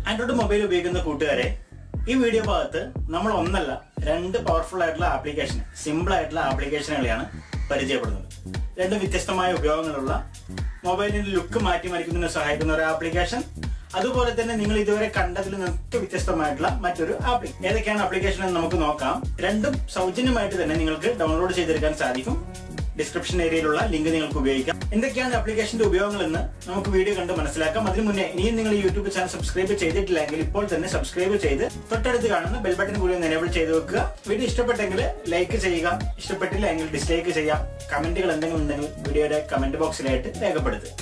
Android mobile ഉപയോഗിക്കുന്ന കൂട്ടുകാരെ ഈ വീഡിയോ ഭാഗത്ത് നമ്മൾ ഒന്നല്ല രണ്ട് പവർഫുൾ ആയിട്ടുള്ള ആപ്ലിക്കേഷൻ സിമ്പിൾ ആയിട്ടുള്ള ആപ്ലിക്കേഷനുകളെയാണ് പരിചയപ്പെടുന്നത് രണ്ട് വ്യത്യസ്തമായ ഉപയോഗങ്ങളുള്ള മൊബൈലിന്റെ ലുക്ക് മാറ്റിമറിക്കുന്നതിന് സഹായിക്കുന്ന ഒരു ആപ്ലിക്കേഷൻ അതുപോലെ തന്നെ നിങ്ങൾ ഇതുവരെ കണ്ടതിൽ നിന്നൊക്കെ വ്യത്യസ്തമായിട്ടുള്ള മറ്റൊരു ആപ്ലി ഏതൊക്കെയാണ് ആപ്ലിക്കേഷൻ എന്ന് നമുക്ക് നോക്കാം രണ്ടും സൗജന്യമായിട്ട് തന്നെ നിങ്ങൾക്ക് ഡൗൺലോഡ് ചെയ്തെടുക്കാൻ സാധിക്കും ഡിസ്ക്രിപ്ഷൻ ഏരിയയിലുള്ള ലിങ്ക് നിങ്ങൾക്ക് ഉപയോഗിക്കാം എന്തൊക്കെയാണ് ആപ്ലിക്കേഷന്റെ ഉപയോഗങ്ങൾ എന്ന് നമുക്ക് വീഡിയോ കണ്ട് മനസ്സിലാക്കാം അതിനു മുന്നേ ഇനിയും നിങ്ങൾ ഈ യൂട്യൂബ് ചാനൽ സബ്സ്ക്രൈബ് ചെയ്തിട്ടില്ലെങ്കിൽ ഇപ്പോൾ തന്നെ സബ്സ്ക്രൈബ് ചെയ്ത് തൊട്ടടുത്ത് കാണുന്ന ബെൽ ബട്ടൺ കൂടി ഒന്ന് എനേബിൾ ചെയ്ത് വെക്കുക വീഡിയോ ഇഷ്ടപ്പെട്ടെങ്കിൽ ലൈക്ക് ചെയ്യുക ഇഷ്ടപ്പെട്ടില്ല എങ്കിൽ ഡിസ്ലൈക്ക് ചെയ്യാം കമന്റുകൾ എന്തെങ്കിലും ഉണ്ടെങ്കിൽ വീഡിയോയുടെ കമന്റ് ബോക്സിലായിട്ട് രേഖപ്പെടുത്തുക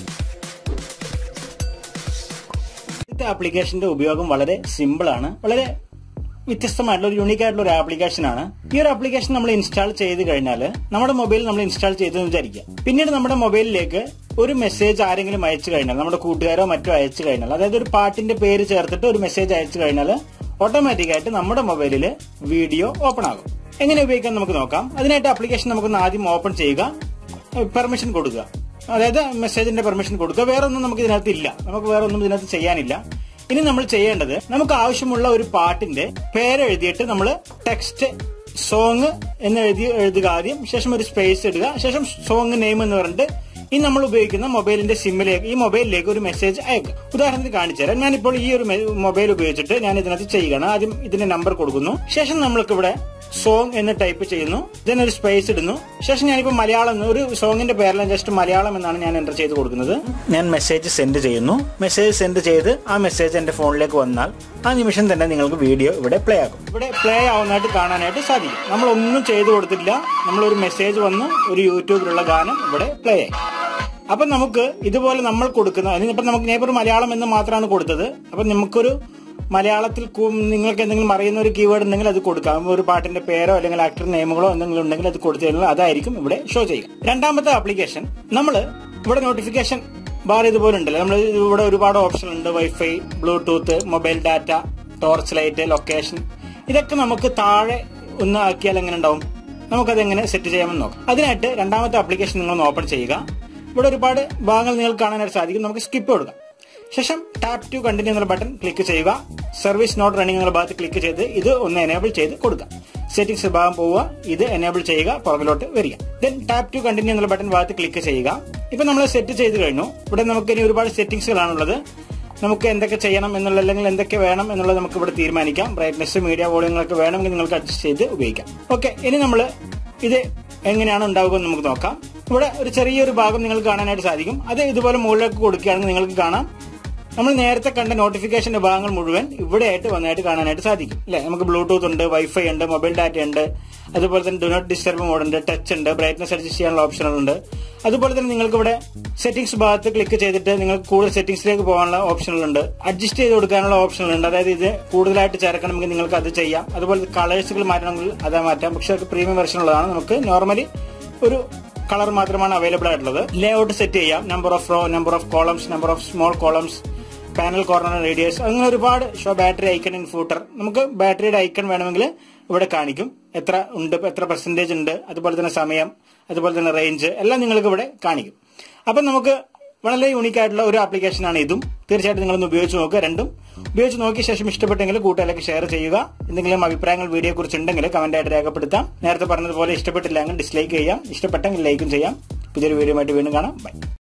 ഇന്നത്തെ ആപ്ലിക്കേഷന്റെ ഉപയോഗം വളരെ സിമ്പിൾ ആണ് വളരെ വ്യത്യസ്തമായിട്ടുള്ള ഒരു യൂണിക് ആയിട്ടുള്ള ഒരു ആപ്ലിക്കേഷൻ ആണ് ഈ ഒരു ആപ്ലിക്കേഷൻ നമ്മൾ ഇൻസ്റ്റാൾ ചെയ്ത് കഴിഞ്ഞാൽ നമ്മുടെ മൊബൈൽ നമ്മൾ ഇൻസ്റ്റാൾ ചെയ്തെന്ന് വിചാരിക്കുക പിന്നീട് നമ്മുടെ മൊബൈലിലേക്ക് ഒരു മെസ്സേജ് ആരെങ്കിലും അയച്ചു കഴിഞ്ഞാൽ നമ്മുടെ കൂട്ടുകാരോ മറ്റോ അയച്ചു കഴിഞ്ഞാൽ അതായത് ഒരു പാട്ടിന്റെ പേര് ചേർത്തിട്ട് ഒരു മെസ്സേജ് അയച്ചു കഴിഞ്ഞാൽ ഓട്ടോമാറ്റിക് ആയിട്ട് നമ്മുടെ മൊബൈലിൽ വീഡിയോ ഓപ്പൺ ആകും എങ്ങനെ ഉപയോഗിക്കാൻ നമുക്ക് നോക്കാം അതിനായിട്ട് ആപ്ലിക്കേഷൻ നമുക്കൊന്ന് ആദ്യം ഓപ്പൺ ചെയ്യുക പെർമിഷൻ കൊടുക്കുക അതായത് മെസ്സേജിന്റെ പെർമിഷൻ കൊടുക്കുക വേറെ ഒന്നും നമുക്ക് ഇതിനകത്ത് ഇല്ല നമുക്ക് വേറെ ഒന്നും ഇതിനകത്ത് ചെയ്യാനില്ല ഇനി നമ്മൾ ചെയ്യേണ്ടത് നമുക്ക് ആവശ്യമുള്ള ഒരു പാട്ടിന്റെ പേരെഴുതിയിട്ട് നമ്മൾ ടെക്സ്റ്റ് സോങ് എന്ന് എഴുതി എഴുതുക ആദ്യം ശേഷം ഒരു സ്പേസ് ഇടുക ശേഷം സോങ് നെയിം എന്ന് പറഞ്ഞിട്ട് ഈ നമ്മൾ ഉപയോഗിക്കുന്ന മൊബൈലിന്റെ സിമ്മിലേക്ക് ഈ മൊബൈലിലേക്ക് ഒരു മെസ്സേജ് അയക്കുക ഉദാഹരണത്തിന് കാണിച്ചു തരാം ഞാനിപ്പോൾ ഈ ഒരു മൊബൈൽ ഉപയോഗിച്ചിട്ട് ഞാൻ ഇതിനകത്ത് ചെയ്യുകയാണ് ആദ്യം ഇതിന്റെ നമ്പർ കൊടുക്കുന്നു ശേഷം നമ്മൾക്ക് ഇവിടെ സോങ് എന്ന് ടൈപ്പ് ചെയ്യുന്നു then ഒരു സ്പേസ് ഇടുന്നു ശേഷം ഞാനിപ്പോൾ മലയാളം എന്ന് ഒരു സോങ്ങിന്റെ പേരിൽ ജസ്റ്റ് മലയാളം എന്നാണ് ഞാൻ എൻ്റർ ചെയ്ത് കൊടുക്കുന്നത് ഞാൻ മെസ്സേജ് സെൻഡ് ചെയ്യുന്നു മെസ്സേജ് സെൻഡ് ചെയ്ത് ആ മെസ്സേജ് എന്റെ ഫോണിലേക്ക് വന്നാൽ ആ നിമിഷം തന്നെ നിങ്ങൾക്ക് വീഡിയോ ഇവിടെ പ്ലേ ആകും ഇവിടെ പ്ലേ ആവുന്നതായിട്ട് കാണാനായിട്ട് സാധിക്കും നമ്മൾ ഒന്നും ചെയ്തു കൊടുത്തില്ല നമ്മളൊരു മെസ്സേജ് വന്ന് ഒരു യൂട്യൂബിലുള്ള ഗാനം ഇവിടെ പ്ലേ ആയി അപ്പൊ നമുക്ക് ഇതുപോലെ നമ്മൾ കൊടുക്കുന്ന അതിനിപ്പോ നമുക്ക് ഞാൻ ഇപ്പോൾ ഒരു മലയാളം എന്ന് മാത്രമാണ് കൊടുത്തത് അപ്പൊ നമുക്കൊരു മലയാളത്തിൽ കു- നിങ്ങൾക്ക് എന്തെങ്കിലും അറിയുന്ന ഒരു കീവേഡ് ഉണ്ടെങ്കിൽ അത് കൊടുക്കാം ഒരു പാട്ടിന്റെ പേരോ അല്ലെങ്കിൽ ആക്ടർ നെയിമുകളോ എന്തെങ്കിലും ഉണ്ടെങ്കിൽ അത് കൊടുത്തു കഴിഞ്ഞാൽ അതായിരിക്കും ഇവിടെ ഷോ ചെയ്യുക രണ്ടാമത്തെ ആപ്ലിക്കേഷൻ നമ്മൾ ഇവിടെ നോട്ടിഫിക്കേഷൻ ബാർ ഇതുപോലെ ഉണ്ടല്ലോ നമ്മൾ ഇവിടെ ഒരുപാട് ഓപ്ഷൻ ഉണ്ട് WiFi Bluetooth mobile data torch light location ഇതൊക്കെ നമുക്ക് താഴെ ഒന്ന് ആക്കിയാൽ എങ്ങനെ ഉണ്ടാവും നമുക്കത് എങ്ങനെ സെറ്റ് ചെയ്യാമെന്ന് നോക്കാം അതിനായിട്ട് രണ്ടാമത്തെ ആപ്ലിക്കേഷൻ നിങ്ങൾ ഓപ്പൺ ചെയ്യുക ഇവിടെ ഒരുപാട് ഭാഗങ്ങൾ നിങ്ങൾക്ക് കാണാനായിട്ട് സാധിക്കും നമുക്ക് സ്കിപ്പ് കൊടുക്കാം ശേഷം ടാപ്പ് ടു കണ്ടിന്യൂ എന്നുള്ള ബട്ടൺ ക്ലിക്ക് ചെയ്യുക സർവീസ് നോട്ട് റണ്ണിംഗ് എന്നുള്ള ഭാഗത്ത് ക്ലിക്ക് ചെയ്ത് ഇത് ഒന്ന് എനേബിൾ ചെയ്ത് കൊടുക്കുക സെറ്റിംഗ്സ് ഭാഗം പോവുക ഇത് എനേബിൾ ചെയ്യുക പുറകിലോട്ട് വരിക ദെൻ ടാപ്പ് ടു കണ്ടിന്യൂ എന്നുള്ള ബട്ടൺ ഭാഗത്ത് ക്ലിക്ക് ചെയ്യുക ഇപ്പൊ നമ്മൾ സെറ്റ് ചെയ്ത് കഴിഞ്ഞു ഇവിടെ നമുക്ക് ഇനി ഒരുപാട് സെറ്റിംഗ്സുകളാണുള്ളത് നമുക്ക് എന്തൊക്കെ ചെയ്യണം എന്നുള്ള അല്ലെങ്കിൽ എന്തൊക്കെ വേണം എന്നുള്ളത് നമുക്ക് ഇവിടെ തീരുമാനിക്കാം ബ്രൈറ്റ്നസ് മീഡിയ വോളിയങ്ങളൊക്കെ വേണമെങ്കിൽ നിങ്ങൾക്ക് അഡ്ജസ്റ്റ് ചെയ്ത് ഉപയോഗിക്കാം ഓക്കെ ഇനി നമ്മൾ ഇത് എങ്ങനെയാണ് ഉണ്ടാവുക എന്ന് നമുക്ക് നോക്കാം ഇവിടെ ഒരു ചെറിയൊരു ഭാഗം നിങ്ങൾക്ക് കാണാനായിട്ട് സാധിക്കും അത് ഇതുപോലെ മുകളിലേക്ക് കൊടുക്കുകയാണെങ്കിൽ നിങ്ങൾക്ക് കാണാം നമ്മൾ നേരത്തെ കണ്ട നോട്ടിഫിക്കേഷന്റെ ഭാഗങ്ങൾ മുഴുവൻ ഇവിടെയായിട്ട് വന്നതായിട്ട് കാണാനായിട്ട് സാധിക്കും അല്ലെ നമുക്ക് ബ്ലൂടൂത്ത് ഉണ്ട് വൈഫൈ ഉണ്ട് മൊബൈൽ ഡാറ്റ ഉണ്ട് അതുപോലെ തന്നെ ഡു നോട്ട് ഡിസ്റ്റർബ് മോഡ് ഉണ്ട് ടച്ച് ഉണ്ട് ബ്രൈറ്റ്നസ് അഡ്ജസ്റ്റ് ചെയ്യാനുള്ള ഓപ്ഷനുകളുണ്ട് അതുപോലെ തന്നെ നിങ്ങൾക്ക് ഇവിടെ സെറ്റിംഗ്സ് ഭാഗത്ത് ക്ലിക്ക് ചെയ്തിട്ട് നിങ്ങൾക്ക് കൂടുതൽ സെറ്റിംഗ്സിലേക്ക് പോകാനുള്ള ഓപ്ഷനുകളുണ്ട് അഡ്ജസ്റ്റ് ചെയ്ത് കൊടുക്കാനുള്ള ഓപ്ഷനുകളുണ്ട് അതായത് ഇത് കൂടുതലായിട്ട് ചേർക്കണമെങ്കിൽ നിങ്ങൾക്ക് അത് ചെയ്യാം അതുപോലെ കളേഴ്സുകൾ മാറ്റണമെങ്കിൽ അത് മാറ്റാം പക്ഷെ അത് പ്രീമിയം വെർഷൻ ഉള്ളതാണ് നമുക്ക് നോർമലി ഒരു കളർ മാത്രമാണ് അവൈലബിൾ ആയിട്ടുള്ളത് ലേ ഔട്ട് സെറ്റ് ചെയ്യാം number of row number of columns number of small columns panel corner radius അങ്ങനെ ഒരുപാട് show battery icon in footer നമുക്ക് ബാറ്ററിയുടെ ഐക്കൺ വേണമെങ്കിൽ ഇവിടെ കാണിക്കും എത്ര ഉണ്ട് എത്ര പെർസെന്റേജ് ഉണ്ട് അതുപോലെ തന്നെ സമയം അതുപോലെ തന്നെ റേഞ്ച് എല്ലാം നിങ്ങൾക്ക് ഇവിടെ കാണിക്കും അപ്പം നമുക്ക് വളരെ യൂണിക് ആയിട്ടുള്ള ഒരു ആപ്ലിക്കേഷൻ ആണ് ഇതും തീർച്ചയായിട്ടും നിങ്ങളൊന്ന് ഉപയോഗിച്ച് നോക്കുക രണ്ടും ഉപയോഗിച്ച് നോക്കിയ ശേഷം ഇഷ്ടപ്പെട്ടെങ്കിൽ കൂട്ടുകാരിലേക്ക് ഷെയർ ചെയ്യുക എന്തെങ്കിലും അഭിപ്രായങ്ങൾ വീഡിയോ കുറിച്ച് ഉണ്ടെങ്കിൽ കമന്റ് ആയിട്ട് രേഖപ്പെടുത്താം നേരത്തെ പറഞ്ഞതുപോലെ ഇഷ്ടപ്പെട്ടില്ലെങ്കിൽ ഡിസ്ലൈക്ക് ചെയ്യാം ഇഷ്ടപ്പെട്ടെങ്കിൽ ലൈക്കും ചെയ്യാം പുതിയൊരു വീഡിയോ ആയിട്ട് വീണ്ടും കാണാം ബൈ